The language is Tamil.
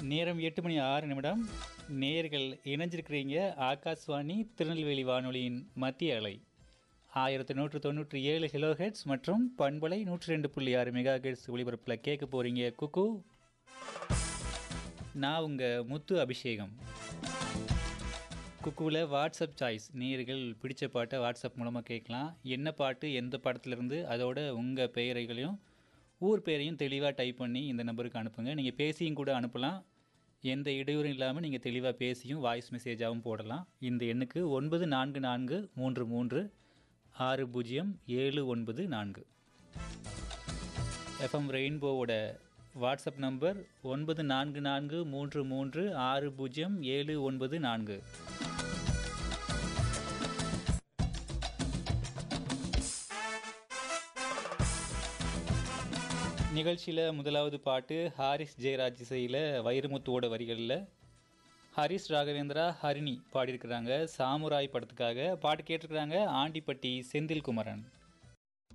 நேரம் எட்டு மணி ஆறு நிமிடம் நேர்கள் இணைஞ்சிருக்கிறீங்க ஆகாஷ்வாணி திருநெல்வேலி வானொலியின் மத்திய அலை ஆயிரத்தி நூற்று தொண்ணூற்றி ஏழு கிலோ ஹெட்ஸ் மற்றும் பண்பலை நூற்றி ரெண்டு புள்ளி ஆறு மெகா ஹெட்ஸ் ஒளிபரப்பில் கேட்க போகிறீங்க குக்கு நான் உங்கள் முத்து அபிஷேகம் குக்குவில் வாட்ஸ்அப் சாய்ஸ் நேர்கள் பிடிச்ச பாட்டை வாட்ஸ்அப் மூலமாக கேட்கலாம் என்ன பாட்டு எந்த படத்துலேருந்து அதோட உங்கள் பெயரைகளையும் ஊர் பேரையும் தெளிவாக டைப் பண்ணி இந்த நம்பருக்கு அனுப்புங்க நீங்கள் பேசியும் கூட அனுப்பலாம் எந்த இடையூறும் இல்லாமல் நீங்கள் தெளிவாக பேசியும் வாய்ஸ் மெசேஜாகவும் போடலாம் இந்த எண்ணுக்கு ஒன்பது நான்கு நான்கு மூன்று மூன்று ஆறு பூஜ்ஜியம் ஏழு ஒன்பது நான்கு எஃப்எம் ரெயின்போவோட வாட்ஸ்அப் நம்பர் ஒன்பது நான்கு நான்கு மூன்று மூன்று ஆறு பூஜ்ஜியம் ஏழு ஒன்பது நான்கு நிகழ்ச்சியில் முதலாவது பாட்டு ஹாரிஸ் ஜெயராஜ் இசையில் வைரமுத்துவோட வரிகளில் ஹரிஸ் ராகவேந்திரா ஹரிணி பாடியிருக்கிறாங்க சாமுராய் படத்துக்காக பாட்டு கேட்டிருக்கிறாங்க ஆண்டிப்பட்டி செந்தில் குமரன்